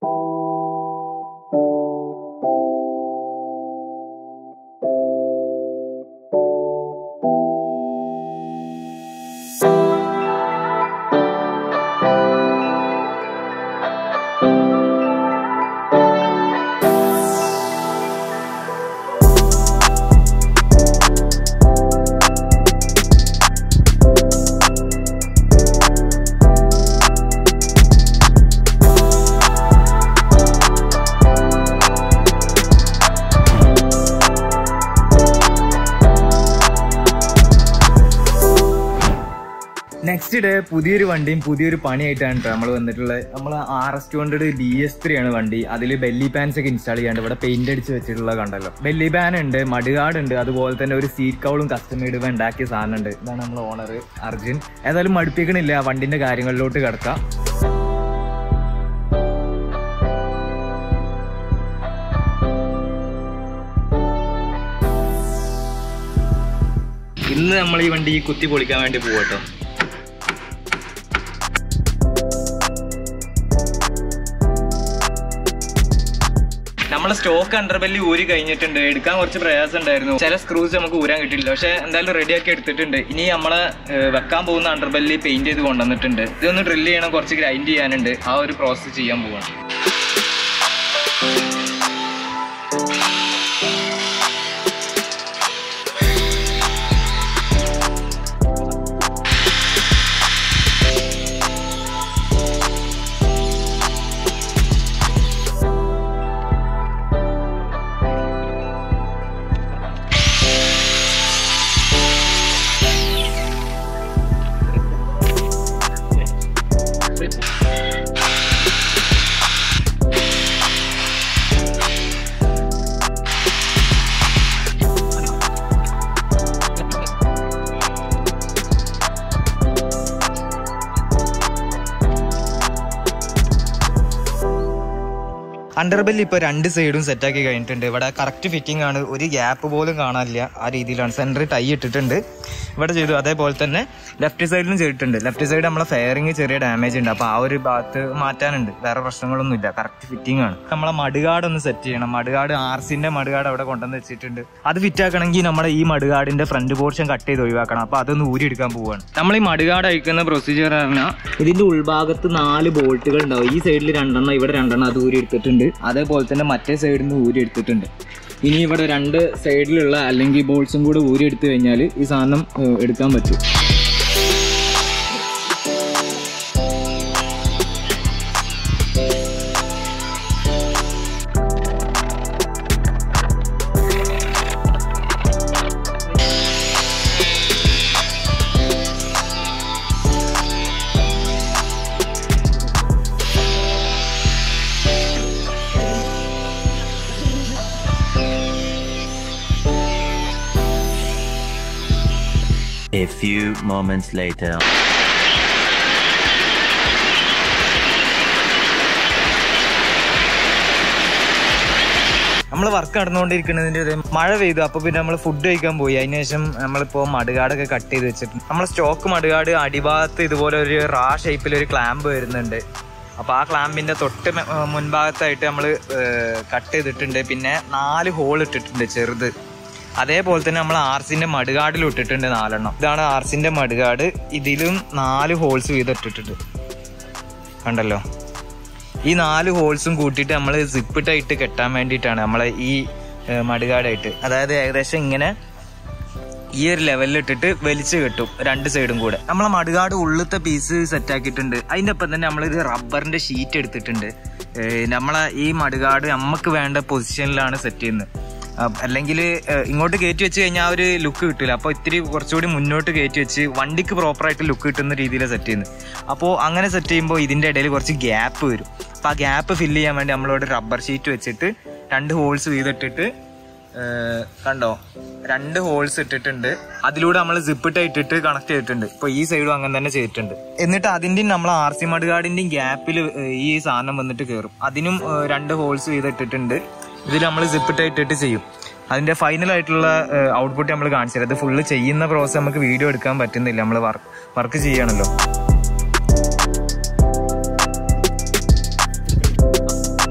Next day പുതിയൊരു വണ്ടിയും പുതിയൊരു പണിയായിട്ടാണ് കേട്ടോ നമ്മൾ വന്നിട്ടുള്ളത് നമ്മൾ R S two hundred D S three ആണ് വണ്ടി അതിൽ ബെല്ലി പാൻസ് ഒക്കെ ഇൻസ്റ്റാൾ ചെയ്യാണ്ട് ഇവിടെ പെയിന്റ് അടിച്ച് വെച്ചിട്ടുള്ളത് കണ്ടല്ലോ ബെല്ലി പാൻ ഉണ്ട് മടുകാട് ഉണ്ട് അതുപോലെ തന്നെ ഒരു സീറ്റ് കൗളും കസ്റ്റമൈഡ് ഉണ്ടാക്കിയ സാധനം ഉണ്ട് ഇതാണ് നമ്മൾ ഓണർ അർജുൻ ഏതായാലും മടുപ്പിക്കണില്ല വണ്ടിന്റെ കാര്യങ്ങളിലോട്ട് കിടക്കാം ഇന്ന് നമ്മൾ ഈ വണ്ടി കുത്തി പൊളിക്കാൻ വേണ്ടി പോകട്ടോ നമ്മളെ സ്റ്റോക്ക് അണ്ടർബെല്ലി ഊരി കഴിഞ്ഞിട്ടുണ്ട് എടുക്കാൻ കുറച്ച് പ്രയാസം ഉണ്ടായിരുന്നു ചില സ്ക്രൂസ് നമുക്ക് ഊരാൻ കിട്ടിയില്ല പക്ഷെ എന്തായാലും റെഡിയാക്കി എടുത്തിട്ടുണ്ട് ഇനി നമ്മളെ ഏഹ്, വെക്കാൻ പോകുന്ന അണ്ടർബെല്ലി പെയിന്റ് ചെയ്ത് കൊണ്ടുവന്നിട്ടുണ്ട് ഇതൊന്ന് ഡ്രില്ല് ചെയ്യണം കുറച്ച് ഗ്രൈൻഡ് ചെയ്യാനുണ്ട് ആ ഒരു പ്രോസസ്സ് ചെയ്യാൻ പോവാണ് അണ്ടർബെല്ല് ഇപ്പോൾ രണ്ട് സൈഡും സെറ്റാക്കി കഴിഞ്ഞിട്ടുണ്ട് ഇവിടെ കറക്റ്റ് ഫിറ്റിംഗ് ആണ് ഒരു ഗ്യാപ്പ് പോലും കാണാനില്ല ആ രീതിയിലാണ് സെൻറ്ററിൽ ടൈ ഇട്ടിട്ടുണ്ട് ഇവിടെ ചെയ്തു അതേപോലെ തന്നെ ലെഫ്റ്റ് സൈഡിലും ചെയ്തിട്ടുണ്ട് ലെഫ്റ്റ് സൈഡ് നമ്മളെ ഫെയറിങ് ചെറിയ ഡാമേജ് ഉണ്ട് അപ്പോൾ ആ ഒരു ഭാഗത്ത് മാറ്റാനുണ്ട് വേറെ പ്രശ്നങ്ങളൊന്നും ഇല്ല കറക്റ്റ് ഫിറ്റിംഗ് ആണ് നമ്മളെ മടുകാട് ഒന്ന് സെറ്റ് ചെയ്യണം മടുകാട് ആർസിന്റെ മടുകാട് അവിടെ കൊണ്ടുവന്ന് വെച്ചിട്ടുണ്ട് അത് ഫിറ്റ് ആക്കണമെങ്കിൽ നമ്മുടെ ഈ മടുകാടിന്റെ ഫ്രണ്ട് പോർഷൻ കട്ട് ചെയ്ത് ഒഴിവാക്കണം അപ്പോൾ അതൊന്ന് ഊരി എടുക്കാൻ പോവുകയാണ് നമ്മൾ ഈ മടുകാട് അയക്കുന്ന പ്രൊസീജിയർ പറഞ്ഞാൽ ഇതിന്റെ ഉൾഭാഗത്ത് നാല് ബോൾട്ടുകൾ ഉണ്ടാവും ഈ സൈഡിൽ രണ്ടെണ്ണം ഇവിടെ രണ്ടെണ്ണം അത് ഊരി എടുത്തിട്ടുണ്ട് അതേപോലെ തന്നെ മറ്റേ സൈഡിൽ നിന്ന് ഊരി എടുത്തിട്ടുണ്ട് ഇനി ഇവിടെ രണ്ട് സൈഡിലുള്ള അല്ലെങ്കിൽ ബോൾസും കൂടെ ഊരി എടുത്തു കഴിഞ്ഞാൽ ഈ സാധനം ഏഹ്, എടുക്കാൻ പറ്റും A few moments later. നമ്മൾ വർക്ക് നടന്നുകൊണ്ടിരിക്കുന്നതിന്റെ ഇടയിൽ മഴ പെയ്തു അപ്പൊ പിന്നെ നമ്മൾ ഫുഡ് കഴിക്കാൻ പോയി അതിനുശേഷം നമ്മളിപ്പോ മടുകാടൊക്കെ കട്ട് ചെയ്ത് വെച്ചിട്ടുണ്ട് നമ്മളെ സ്റ്റോക്ക് മടുകാട് അടിഭാഗത്ത് ഇതുപോലെ ഒരു റാ ഷേപ്പിൽ ഒരു ക്ലാമ്പ് വരുന്നുണ്ട് അപ്പൊ ആ ക്ലാമ്പിന്റെ തൊട്ട് മെ- ഏർ മുൻഭാഗത്തായിട്ട് നമ്മൾ കട്ട് ചെയ്തിട്ടുണ്ട് പിന്നെ നാല് ഹോൾ ഇട്ടിട്ടുണ്ട് ചെറുത് അതേപോലെ തന്നെ നമ്മൾ ആർസിന്റെ മടുകാടിലും ഇട്ടിട്ടുണ്ട് നാലെണ്ണം ഇതാണ് ആർസിന്റെ മടുകാട് ഇതിലും നാല് ഹോൾസ് വീതം ഇട്ടിട്ടുണ്ട് കണ്ടല്ലോ ഈ നാല് ഹോൾസും കൂട്ടിയിട്ട് നമ്മൾ സിപ്പിട്ടായിട്ട് കെട്ടാൻ വേണ്ടിയിട്ടാണ് നമ്മളെ ഈ ഏഹ്, മടുകാടായിട്ട് അതായത് ഏകദേശം ഇങ്ങനെ ഈ ഒരു ലെവലിൽ ഇട്ടിട്ട് വലിച്ചു കെട്ടും രണ്ട് സൈഡും കൂടെ നമ്മളെ മടുകാട് ഉള്ളിലത്തെ പീസ് സെറ്റ് ആക്കിയിട്ടുണ്ട് അതിന്റെ ഒപ്പം തന്നെ നമ്മളൊരു റബ്ബറിന്റെ ഷീറ്റ് എടുത്തിട്ടുണ്ട് ഏഹ്, നമ്മളെ ഈ മടുകാട് നമുക്ക് വേണ്ട പൊസിഷനിലാണ് സെറ്റ് ചെയ്യുന്നത് അല്ലെങ്കിൽ ഇങ്ങോട്ട് കയറ്റി വെച്ച് കഴിഞ്ഞാൽ ആ ഒരു ലുക്ക് കിട്ടില്ല അപ്പോൾ ഇത്തിരി കുറച്ചുകൂടി മുന്നോട്ട് കയറ്റി വെച്ച് വണ്ടിക്ക് പ്രോപ്പറായിട്ട് ലുക്ക് കിട്ടുന്ന രീതിയിലാണ് സെറ്റ് ചെയ്യുന്നത് അപ്പോൾ അങ്ങനെ സെറ്റ് ചെയ്യുമ്പോൾ ഇതിന്റെ ഇടയിൽ കുറച്ച് ഗ്യാപ്പ് വരും അപ്പോൾ ആ ഗ്യാപ്പ് ഫില്ല് ചെയ്യാൻ വേണ്ടി നമ്മളോട് റബ്ബർ ഷീറ്റ് വെച്ചിട്ട് രണ്ട് ഹോൾസ് വീതിട്ടിട്ട് ഏഹ് കണ്ടോ രണ്ട് ഹോൾസ് ഇട്ടിട്ടുണ്ട് അതിലൂടെ നമ്മൾ സിപ്പിട്ട് ഇട്ടിട്ട് കണക്ട് ചെയ്തിട്ടുണ്ട് ഇപ്പൊ ഈ സൈഡും അങ്ങനെ തന്നെ ചെയ്തിട്ടുണ്ട് എന്നിട്ട് അതിന്റെയും നമ്മൾ ആർ സി മഡ്ഗാർഡിന്റെയും ഗ്യാപ്പിൽ ഈ സാധനം വന്നിട്ട് കയറും അതിനും ഏഹ് രണ്ട് ഹോൾസ് ചെയ്തിട്ടിട്ടുണ്ട് ഇതിൽ നമ്മൾ സിപ്പിട്ട് ഇട്ടിട്ട് ചെയ്യും അതിന്റെ ഫൈനൽ ആയിട്ടുള്ള ഔട്ട്പുട്ട് നമ്മൾ കാണിച്ചു തരാം ഇത് ഫുള്ള് ചെയ്യുന്ന പ്രോസസ് നമുക്ക് വീഡിയോ എടുക്കാൻ പറ്റുന്നില്ല നമ്മൾ വർക്ക് ചെയ്യണല്ലോ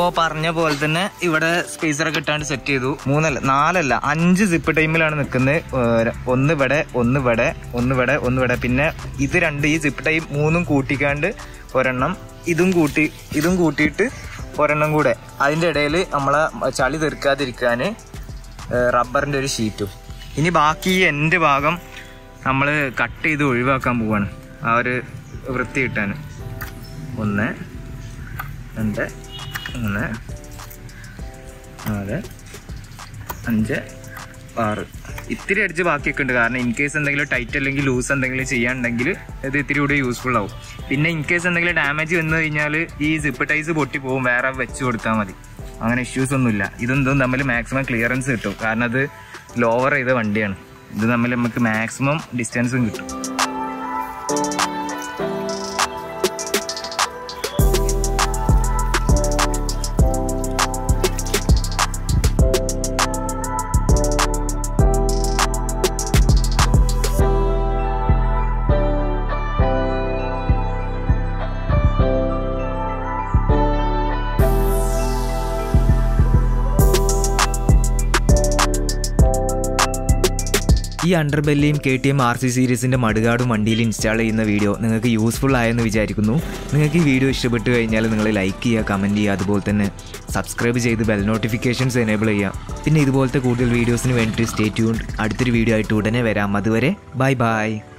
പറഞ്ഞ പോലെ തന്നെ ഇവിടെ സ്പേസറൊക്കെ ഇട്ടാണ്ട് സെറ്റ് ചെയ്തു മൂന്നല്ല നാലല്ല അഞ്ച് സിപ്പ് ടൈമിലാണ് നിൽക്കുന്നത് ഒന്ന് ഇവിടെ ഒന്ന് ഇവിടെ ഒന്ന് ഇവിടെ ഒന്ന് ഇവിടെ പിന്നെ ഇത് രണ്ട് ഈ സിപ്പ് ടൈം മൂന്നും കൂട്ടിക്കാണ്ട് ഒരെണ്ണം ഇതും കൂട്ടി ഇതും കൂട്ടിയിട്ട് ഒരെണ്ണം കൂടെ അതിന്റെ ഇടയിൽ നമ്മളെ ചളി തീർക്കാതിരിക്കാൻ റബ്ബറിന്റെ ഒരു ഷീറ്റും ഇനി ബാക്കി ഈ എൻ്റെ ഭാഗം നമ്മൾ കട്ട് ചെയ്ത് ഒഴിവാക്കാൻ പോവാണ് ആ ഒരു വൃത്തി കിട്ടാൻ ഒന്ന് രണ്ട് മൂന്ന് നാല് അഞ്ച് ആറ് ഇത്തിരി അടിച്ച് ബാക്കിയൊക്കെ ഉണ്ട് കാരണം ഇൻ കേസ് എന്തെങ്കിലും ടൈറ്റ് അല്ലെങ്കിൽ ലൂസ് എന്തെങ്കിലും ചെയ്യാനുണ്ടെങ്കിൽ ഇത് ഇത്തിരി കൂടി യൂസ്ഫുൾ ആവും പിന്നെ ഇൻ കേസ് എന്തെങ്കിലും ഡാമേജ് വന്നു കഴിഞ്ഞാൽ ഈ സിപ്പ് ടൈസ് പൊട്ടി പോകും വേറെ വെച്ച് കൊടുത്താൽ മതി അങ്ങനെ ഇഷ്യൂസ് ഒന്നുമില്ല ഇതും ഇതും തമ്മിൽ മാക്സിമം ക്ലിയറൻസ് കിട്ടും കാരണം അത് ലോവർ ചെയ്ത വണ്ടിയാണ് ഇത് തമ്മിൽ നമുക്ക് മാക്സിമം ഡിസ്റ്റൻസും കിട്ടും ഈ അണ്ടർബെല്ലിയും K T M R C സീരീസിൻ്റെ മടുകാടും വണ്ടിയിൽ ഇൻസ്റ്റാൾ ചെയ്യുന്ന വീഡിയോ നിങ്ങൾക്ക് യൂസ്ഫുൾ ആയെന്ന് വിചാരിക്കുന്നു നിങ്ങൾക്ക് ഈ വീഡിയോ ഇഷ്ടപ്പെട്ടു കഴിഞ്ഞാൽ നിങ്ങൾ ലൈക്ക് ചെയ്യുക കമൻറ്റ് ചെയ്യുക അതുപോലെ തന്നെ സബ്സ്ക്രൈബ് ചെയ്ത് ബെൽ നോട്ടിഫിക്കേഷൻസ് എനേബിൾ ചെയ്യുക പിന്നെ ഇതുപോലത്തെ കൂടുതൽ വീഡിയോസിന് വേണ്ടിയിട്ട് സ്റ്റേ ട്യൂൺ അടുത്തൊരു വീഡിയോ ആയിട്ട് ഉടനെ വരാം അതുവരെ ബൈ ബൈ